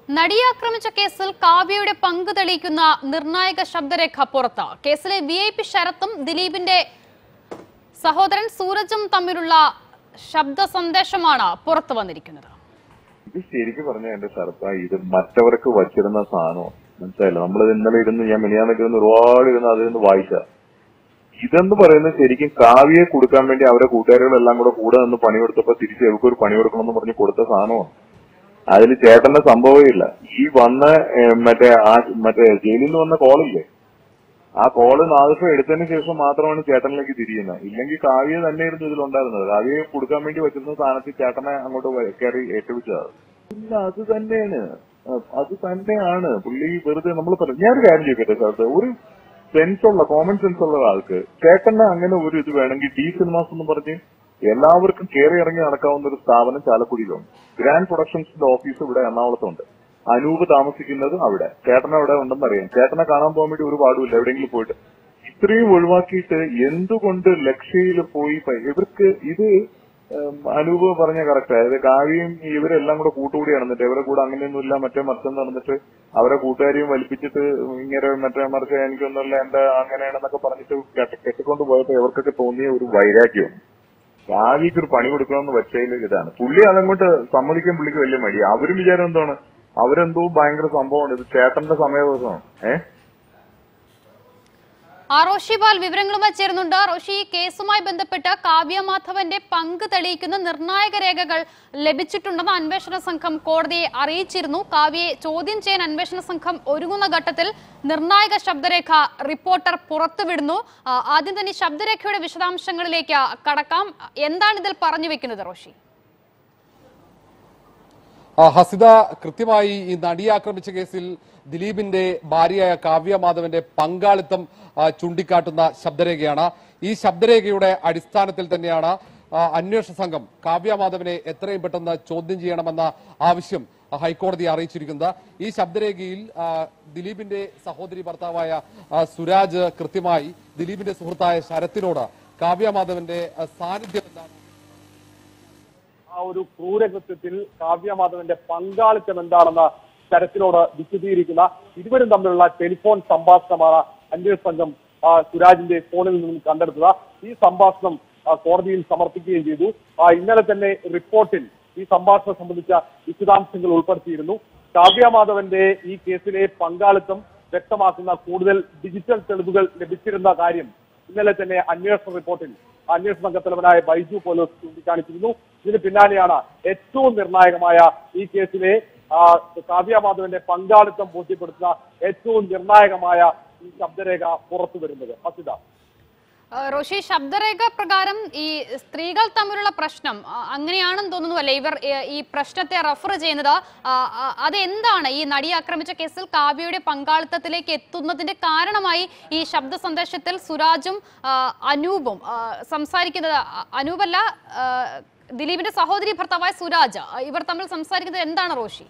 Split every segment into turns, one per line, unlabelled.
നടിയെ ആക്രമിച്ച കേസിൽ കാവ്യയുടെ പങ്ക് തെളിയിക്കുന്ന നിർണായക ശബ്ദരേഖ പുറത്ത് കേസിലെ വി ഐ പി ശരത്തും ദിലീപിന്റെ സഹോദരൻ സൂരജും തമ്മിലുള്ള ശബ്ദ സന്ദേശമാണ് പുറത്തു വന്നിരിക്കുന്നത്
ഇത് ശരിക്കും പറഞ്ഞ എന്റെ ശരത്ത ഇത് മറ്റവർക്ക് വച്ചിരുന്ന സാധനം മനസ്സിലായില്ല നമ്മളിത് ഇന്നലെ ഇരുന്ന് ഞാൻ മിനിയാന്നൊക്കെ ഇരുന്ന് ഒരുപാട് ഇരുന്ന് അതിൽ നിന്ന് വായിച്ച ഇതെന്ന് പറയുന്നത് ശരിക്കും കാവ്യയെ കൊടുക്കാൻ വേണ്ടി അവരെ കൂട്ടുകാരികളെല്ലാം കൂടെ കൂടെ നിന്ന് പണിയെടുത്തപ്പോ തിരിച്ച് ഇവർക്ക് ഒരു പണി കൊടുക്കണം എന്ന് പറഞ്ഞ് കൊടുത്ത സാധനമാണ് അതിൽ ചേട്ടന്റെ സംഭവമേ ഇല്ല ഈ വന്ന ഏഹ്, മറ്റേ ആ മറ്റേ ജയിലിൽ നിന്ന് വന്ന കോളില്ലേ ആ കോള് നാദിഫ എടുത്തതിന് ശേഷം മാത്രമാണ് ചേട്ടനിലേക്ക് തിരിയുന്നത് ഇല്ലെങ്കിൽ കാവ്യ തന്നെയായിരുന്നു ഇതിലുണ്ടായിരുന്നത് കാവ്യയെ കൊടുക്കാൻ വേണ്ടി വെച്ചിരുന്ന സ്ഥാനത്ത് ചേട്ടനെ അങ്ങോട്ട് വ- കയറി ഏറ്റുപിടിച്ചത് ഇല്ല അത് തന്നെയാണ് അഹ് അത് തന്നെയാണ് പുള്ളി വെറുതെ നമ്മൾ പറഞ്ഞു ഞാനൊരു കാര്യം ചോദിക്കട്ടെ സാറത്ത് ഒരു സെൻസ് ഉള്ള കോമൺ സെൻസ് ഉള്ള ഒരാൾക്ക് ചേട്ടന് അങ്ങനെ ഒരു ഇത് വേണമെങ്കിൽ ഡി സിനിമാസ് എന്ന് പറഞ്ഞ് എല്ലാവർക്കും കയറി ഇറങ്ങി നടക്കാവുന്ന ഒരു സ്ഥാപനം ചാലക്കുടിയിലുണ്ട് ഗ്രാൻഡ് പ്രൊഡക്ഷൻസിന്റെ ഓഫീസ് ഇവിടെ എറണാകുളത്തുണ്ട് അനൂപ് താമസിക്കുന്നത് അവിടെ ചേട്ടൻ അവിടെ ഉണ്ടെന്ന് അറിയാം ചേട്ടനെ കാണാൻ പോകാൻ വേണ്ടി ഒരു പാടുമില്ല എവിടെയെങ്കിലും പോയിട്ട് ഇത്രയും ഒഴിവാക്കിയിട്ട് എന്തുകൊണ്ട് ലക്ഷ്യയിൽ പോയി പ- ഇവർക്ക് ഇത് ഉം, അനൂപ് പറഞ്ഞ കറക്റ്റ് അതായത് കാവ്യയും ഇവരെല്ലാം കൂടെ കൂട്ടുകൂടി നടന്നിട്ട് ഇവരെ കൂടെ അങ്ങനെയൊന്നുമില്ല മറ്റേ മറിച്ചെന്ന് നടന്നിട്ട് അവരെ കൂട്ടുകാരെയും വലിപ്പിച്ചിട്ട് ഇങ്ങനെ മറ്റേ മറിച്ച് എനിക്കൊന്നുമില്ല എന്റെ അങ്ങനെയാണെന്നൊക്കെ പറഞ്ഞിട്ട് കെട്ടി- കെട്ടിക്കൊണ്ട് പോയപ്പോ ഇവർക്കൊക്കെ തോന്നിയ ഒരു വൈരാഗ്യം കാവ്യക്ക് ഒരു പണി കൊടുക്കണമെന്ന് വെച്ചതിൽ ഇതാണ് പുള്ളി അതങ്ങോട്ട് സമ്മതിക്കാൻ പുള്ളിക്ക് വലിയ മടി അവരും വിചാരം എന്താണ് അവരെന്തോ ഭയങ്കര സംഭവമാണ് ഇത് ചേട്ടന്റെ സമയദിവസമാണ് ഏഹ്
ആ റോഷി പാൽ വിവരങ്ങളുമായി ചേരുന്നുണ്ട് റോഷി ഈ കേസുമായി ബന്ധപ്പെട്ട് കാവ്യ മാധവന്റെ പങ്ക് തെളിയിക്കുന്ന നിർണായക രേഖകൾ ലഭിച്ചിട്ടുണ്ടെന്ന് അന്വേഷണ സംഘം കോടതിയെ അറിയിച്ചിരുന്നു കാവ്യയെ ചോദ്യം ചെയ്യാൻ അന്വേഷണ സംഘം ഒരുങ്ങുന്ന ഘട്ടത്തിൽ നിർണായക ശബ്ദരേഖ റിപ്പോർട്ടർ പുറത്തുവിടുന്നു ആ, ആദ്യം തന്നെ ഈ ശബ്ദരേഖയുടെ വിശദാംശങ്ങളിലേക്ക് കടക്കാം എന്താണ് ഇതിൽ പറഞ്ഞു വെക്കുന്നത് റോഷി
ആ, ഹസിത കൃത്യമായി ഈ നടിയെ ആക്രമിച്ച കേസിൽ ദിലീപിന്റെ ഭാര്യയായ കാവ്യ മാധവന്റെ പങ്കാളിത്തം ആ, ചൂണ്ടിക്കാട്ടുന്ന ശബ്ദരേഖയാണ് ഈ ശബ്ദരേഖയുടെ അടിസ്ഥാനത്തിൽ തന്നെയാണ് ആ, അന്വേഷണ സംഘം കാവ്യ മാധവനെ എത്രയും പെട്ടെന്ന് ചോദ്യം ചെയ്യണമെന്ന ആവശ്യം ആ, ഹൈക്കോടതിയെ അറിയിച്ചിരിക്കുന്നത് ഈ ശബ്ദരേഖയിൽ ആ, ദിലീപിന്റെ സഹോദരി ഭർത്താവായ ആ, സുരാജ് കൃത്യമായി ദിലീപിന്റെ സുഹൃത്തായ ശരത്തിനോട് കാവ്യ മാധവന്റെ ആ, സാന്നിധ്യം എന്താണ്
ആ ഒരു ക്രൂരകൃത്യത്തിൽ കാവ്യമാധവന്റെ പങ്കാളിത്തം എന്താണെന്ന് ശരത്തിനോട് വിശദീകരിക്കുന്ന ഇരുവരും തമ്മിലുള്ള ടെലിഫോൺ സംഭാഷണമാണ് അന്വേഷണ സംഘം ആ, സുരാജിന്റെ ഫോണിൽ നിന്നും കണ്ടെടുത്തത് ഈ സംഭാഷണം ആ, കോടതിയിൽ സമർപ്പിക്കുകയും ചെയ്തു ആ, ഇന്നലെ തന്നെ റിപ്പോർട്ടിൽ ഈ സംഭാഷണം സംബന്ധിച്ച വിശദാംശങ്ങൾ ഉൾപ്പെടുത്തിയിരുന്നു കാവ്യമാധവന്റെ ഈ കേസിലെ പങ്കാളിത്തം വ്യക്തമാക്കുന്ന കൂടുതൽ ഡിജിറ്റൽ തെളിവുകൾ ലഭിച്ചിരുന്ന കാര്യം ഇന്നലെ തന്നെ അന്വേഷണ റിപ്പോർട്ടിൽ അന്വേഷണ സംഘത്തലവനായ ബൈജു പോലോസ് ചൂണ്ടിക്കാണിച്ചിരുന്നു ഇതിന് പിന്നാലെയാണ് ഏറ്റവും നിർണായകമായ ഈ കേസിലെ ആ, കാവ്യ മാധവന്റെ പങ്കാളിത്തം ബോധ്യപ്പെടുത്തുന്ന ഏറ്റവും നിർണായകമായ ഈ ശബ്ദരേഖ പുറത്തു വരുന്നത് ഹസിത
ആ, റോഷി ശബ്ദരേഖ പ്രകാരം ഈ സ്ത്രീകൾ തമ്മിലുള്ള പ്രശ്നം ആ, അങ്ങനെയാണെന്ന് തോന്നുന്നു അല്ലേ ഇവർ ഏ, ഈ പ്രശ്നത്തെ റെഫർ ചെയ്യുന്നത് ആ, ആ, അതെന്താണ് ഈ നടി ആക്രമിച്ച കേസിൽ കാവ്യയുടെ പങ്കാളിത്തത്തിലേക്ക് എത്തുന്നതിന്റെ കാരണമായി ഈ ശബ്ദ സന്ദേശത്തിൽ സുരാജും ആ, അനൂപും ആ, സംസാരിക്കുന്നത് അ- അനൂപല്ല ആ, ദിലീപിന്റെ സഹോദരി ഭർത്താവായ സുരാജ് ആ, ഇവർ തമ്മിൽ സംസാരിക്കുന്നത് എന്താണ് റോഷി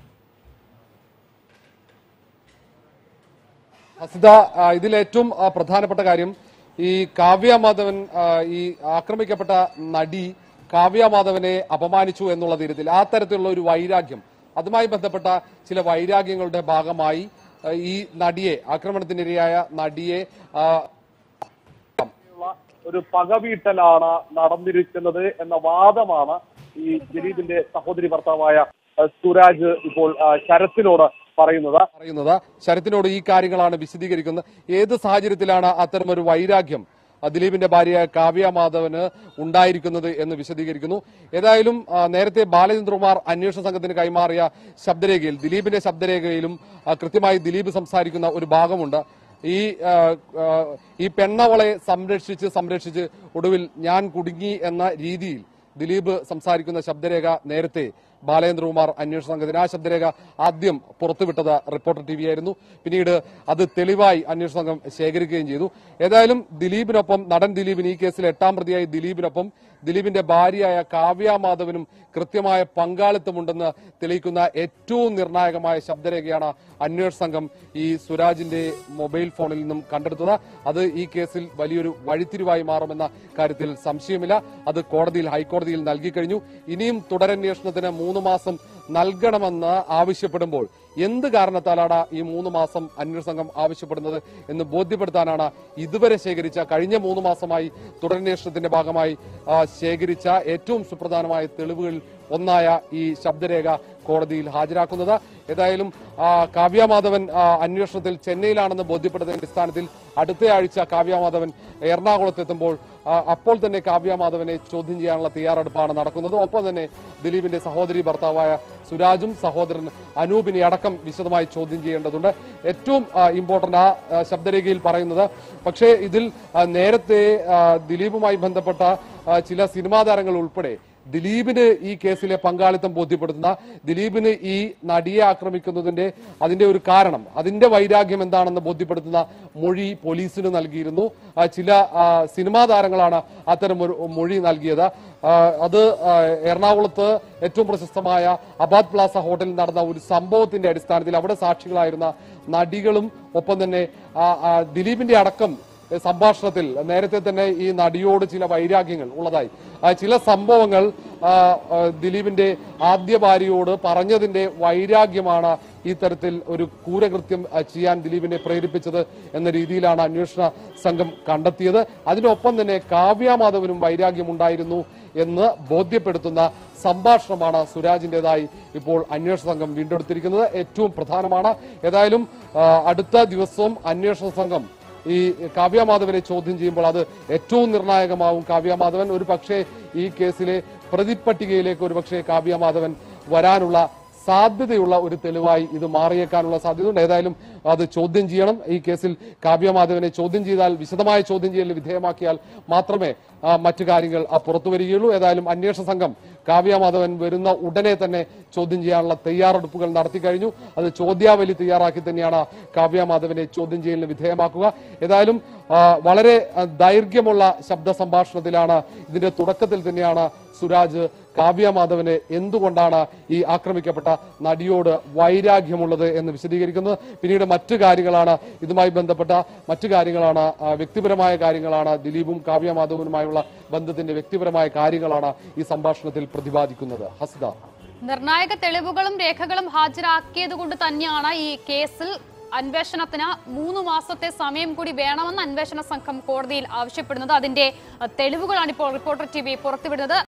ഹസിത ആ, ഇതിൽ ഏറ്റവും ആ, പ്രധാനപ്പെട്ട കാര്യം ഈ കാവ്യ മാധവൻ ആ, ഈ ആക്രമിക്കപ്പെട്ട നടി കാവ്യ മാധവനെ അപമാനിച്ചു എന്നുള്ള തരത്തിൽ ആ തരത്തിലുള്ള ഒരു വൈരാഗ്യം അതുമായി ബന്ധപ്പെട്ട ചില വൈരാഗ്യങ്ങളുടെ ഭാഗമായി ആ, ഈ നടിയെ ആക്രമണത്തിനിരയായ നടിയെ ആ,
ഉള്ള ഒരു പകവീട്ടലാണ് നടന്നിരിക്കുന്നത് എന്ന വാദമാണ് ഈ ദിലീപിന്റെ സഹോദരി ഭർത്താവായ അഹ് സുരാജ് ഇപ്പോൾ ആ, ശരത്തിനോട് പറയുന്നത്
പറയുന്നത് ശരത്തിനോട് ഈ കാര്യങ്ങളാണ് വിശദീകരിക്കുന്നത് ഏത് സാഹചര്യത്തിലാണ് അത്തരമൊരു വൈരാഗ്യം ആ, ദിലീപിന്റെ ഭാര്യയായ കാവ്യ മാധവന് ഉണ്ടായിരിക്കുന്നത് എന്ന് വിശദീകരിക്കുന്നു ഏതായാലും ആ, നേരത്തെ ബാലചന്ദ്രകുമാർ അന്വേഷണ സംഘത്തിന് കൈമാറിയ ശബ്ദരേഖയിൽ ദിലീപിന്റെ ശബ്ദരേഖയിലും ആ, കൃത്യമായി ദിലീപ് സംസാരിക്കുന്ന ഒരു ഭാഗമുണ്ട് ഈ ആ, ആ, ഈ പെണ്ണവളെ സംരക്ഷിച്ച് സംരക്ഷിച്ച് ഒടുവിൽ ഞാൻ കുടുങ്ങി എന്ന രീതിയിൽ ദിലീപ് സംസാരിക്കുന്ന ശബ്ദരേഖ നേരത്തെ ബാലേന്ദ്രകുമാർ അന്വേഷണ സംഘത്തിന് ആ ശബ്ദരേഖ ആദ്യം പുറത്തുവിട്ടത് റിപ്പോർട്ടർ ടി വി ആയിരുന്നു പിന്നീട് അത് തെളിവായി അന്വേഷണ സംഘം ശേഖരിക്കുകയും ചെയ്തു ഏതായാലും ദിലീപിനൊപ്പം നടൻ ദിലീപിന് ഈ കേസിൽ എട്ടാം പ്രതിയായി ദിലീപിനൊപ്പം ദിലീപിന്റെ ഭാര്യയായ കാവ്യ മാധവനും കൃത്യമായ പങ്കാളിത്തമുണ്ടെന്ന് തെളിയിക്കുന്ന ഏറ്റവും നിർണായകമായ ശബ്ദരേഖയാണ് അന്വേഷണ സംഘം ഈ സുരാജിന്റെ മൊബൈൽ ഫോണിൽ നിന്നും കണ്ടെടുത്തത് അത് ഈ കേസിൽ വലിയൊരു വഴിത്തിരിവായി മാറുമെന്ന കാര്യത്തിൽ സംശയമില്ല അത് കോടതിയിൽ ഹൈക്കോടതിയിൽ നൽകി കഴിഞ്ഞു ഇനിയും തുടരന്വേഷണത്തിന് മൂന്ന് മാസം നൽകണമെന്ന് ആവശ്യപ്പെടുമ്പോൾ എന്ത് കാരണത്താലാണ് ഈ മൂന്ന് മാസം അന്വേഷണ സംഘം ആവശ്യപ്പെടുന്നത് എന്ന് ബോധ്യപ്പെടുത്താനാണ് ഇതുവരെ ശേഖരിച്ച കഴിഞ്ഞ മൂന്ന് മാസമായി തുടരന്വേഷണത്തിന്റെ ഭാഗമായി ആ, ശേഖരിച്ച ഏറ്റവും സുപ്രധാനമായ തെളിവുകളിൽ ഒന്നായ ഈ ശബ്ദരേഖ കോടതിയിൽ ഹാജരാക്കുന്നത് ഏതായാലും ആ, കാവ്യ മാധവൻ ആ, അന്വേഷണത്തിൽ ചെന്നൈയിലാണെന്ന് ബോധ്യപ്പെടുന്നതിന്റെ അടിസ്ഥാനത്തിൽ അടുത്ത ആഴ്ച കാവ്യ മാധവൻ എറണാകുളത്തെത്തുമ്പോൾ ആ, അപ്പോൾ തന്നെ കാവ്യ മാധവനെ ചോദ്യം ചെയ്യാനുള്ള തയ്യാറെടുപ്പാണ് നടക്കുന്നത് ഒപ്പം തന്നെ ദിലീപിന്റെ സഹോദരി ഭർത്താവായ സുരാജും സഹോദരൻ അനൂപിനെ അടക്കം വിശദമായി ചോദ്യം ചെയ്യേണ്ടതുണ്ട് ഏറ്റവും ഇമ്പോർട്ടന്റ് ആ ആ, ശബ്ദരേഖയിൽ പറയുന്നത് പക്ഷേ ഇതിൽ ആ, നേരത്തെ ആ, ദിലീപുമായി ബന്ധപ്പെട്ട ആ, ചില സിനിമാ താരങ്ങൾ ഉൾപ്പെടെ ദിലീപിന് ഈ കേസിലെ പങ്കാളിത്തം ബോധ്യപ്പെടുത്തുന്ന ദിലീപിന് ഈ നടിയെ ആക്രമിക്കുന്നതിന്റെ അതിന്റെ ഒരു കാരണം അതിന്റെ വൈരാഗ്യം എന്താണെന്ന് ബോധ്യപ്പെടുത്തുന്ന മൊഴി പോലീസിന് നൽകിയിരുന്നു ആ, ചില ആ, സിനിമാ താരങ്ങളാണ് അത്തരം ഒരു മൊഴി നൽകിയത് ആ, അത് ആ, എറണാകുളത്ത് ഏറ്റവും പ്രശസ്തമായ അബാദ് പ്ലാസ ഹോട്ടലിൽ നടന്ന ഒരു സംഭവത്തിന്റെ അടിസ്ഥാനത്തിൽ അവിടെ സാക്ഷികളായിരുന്ന നടികളും ഒപ്പം തന്നെ ആ, ആ, ദിലീപിന്റെ അടക്കം സംഭാഷണത്തിൽ നേരത്തെ തന്നെ ഈ നടിയോട് ചില വൈരാഗ്യങ്ങൾ ഉള്ളതായി ആ, ചില സംഭവങ്ങൾ ആ, ആ, ദിലീപിന്റെ ആദ്യ ഭാര്യയോട് പറഞ്ഞതിന്റെ വൈരാഗ്യമാണ് ഈ തരത്തിൽ ഒരു ക്രൂരകൃത്യം ആ, ചെയ്യാൻ ദിലീപിനെ പ്രേരിപ്പിച്ചത് എന്ന രീതിയിലാണ് അന്വേഷണ സംഘം കണ്ടെത്തിയത് അതിനൊപ്പം തന്നെ കാവ്യ മാധവനും വൈരാഗ്യമുണ്ടായിരുന്നു എന്ന് ബോധ്യപ്പെടുത്തുന്ന സംഭാഷണമാണ് സുരാജിന്റേതായി ഇപ്പോൾ അന്വേഷണ സംഘം വീണ്ടെടുത്തിരിക്കുന്നത് ഏറ്റവും പ്രധാനമാണ് ഏതായാലും ആ, അടുത്ത ദിവസവും അന്വേഷണ സംഘം ഈ കാവ്യമാധവനെ ചോദ്യം ചെയ്യുമ്പോൾ അത് ഏറ്റവും നിർണായകമാവും കാവ്യമാധവൻ ഒരു പക്ഷേ ഈ കേസിലെ പ്രതിപ്പട്ടികയിലേക്ക് ഒരു പക്ഷേ കാവ്യമാധവൻ വരാനുള്ള സാധ്യതയുള്ള ഒരു തെളിവായി ഇത് മാറിയേക്കാനുള്ള സാധ്യതയുണ്ട് ഏതായാലും അത് ചോദ്യം ചെയ്യണം ഈ കേസിൽ കാവ്യമാധവനെ ചോദ്യം ചെയ്താൽ വിശദമായ ചോദ്യം ചെയ്യലിന് വിധേയമാക്കിയാൽ മാത്രമേ ആ, മറ്റു കാര്യങ്ങൾ ആ, പുറത്തു വരികയുള്ളൂ ഏതായാലും അന്വേഷണ സംഘം കാവ്യമാധവൻ വരുന്ന ഉടനെ തന്നെ ചോദ്യം ചെയ്യാനുള്ള തയ്യാറെടുപ്പുകൾ നടത്തി കഴിഞ്ഞു അത് ചോദ്യാവലി തയ്യാറാക്കി തന്നെയാണ് കാവ്യമാധവനെ ചോദ്യം ചെയ്യലിന് വിധേയമാക്കുക ഏതായാലും ആ, വളരെ ആ, ദൈർഘ്യമുള്ള ശബ്ദ സംഭാഷണത്തിലാണ് ഇതിന്റെ തുടക്കത്തിൽ തന്നെയാണ് സുരാജ് കാവ്യമാധവന് എന്തുകൊണ്ടാണ് ഈ ആക്രമിക്കപ്പെട്ട നടിയോട് വൈരാഗ്യമുള്ളത് എന്ന് വിശദീകരിക്കുന്നത് പിന്നീട് മറ്റു കാര്യങ്ങളാണ് ഇതുമായി ബന്ധപ്പെട്ട മറ്റു കാര്യങ്ങളാണ് ആ, വ്യക്തിപരമായ കാര്യങ്ങളാണ് ദിലീപും കാവ്യമാധവനുമായുള്ള ബന്ധത്തിന്റെ വ്യക്തിപരമായ കാര്യങ്ങളാണ് ഈ സംഭാഷണത്തിൽ പ്രതിപാദിക്കുന്നത് ഹസ്ത
നിർണായക തെളിവുകളും രേഖകളും ഹാജരാക്കിയത് കൊണ്ട് തന്നെയാണ് ഈ കേസിൽ അന്വേഷണത്തിന് മൂന്ന് മാസത്തെ സമയം കൂടി വേണമെന്ന് അന്വേഷണ സംഘം കോടതിയിൽ ആവശ്യപ്പെടുന്നത് അതിന്റെ അഹ്, തെളിവുകളാണ് ഇപ്പോൾ റിപ്പോർട്ടർ ടി വി പുറത്തുവിടുന്നത്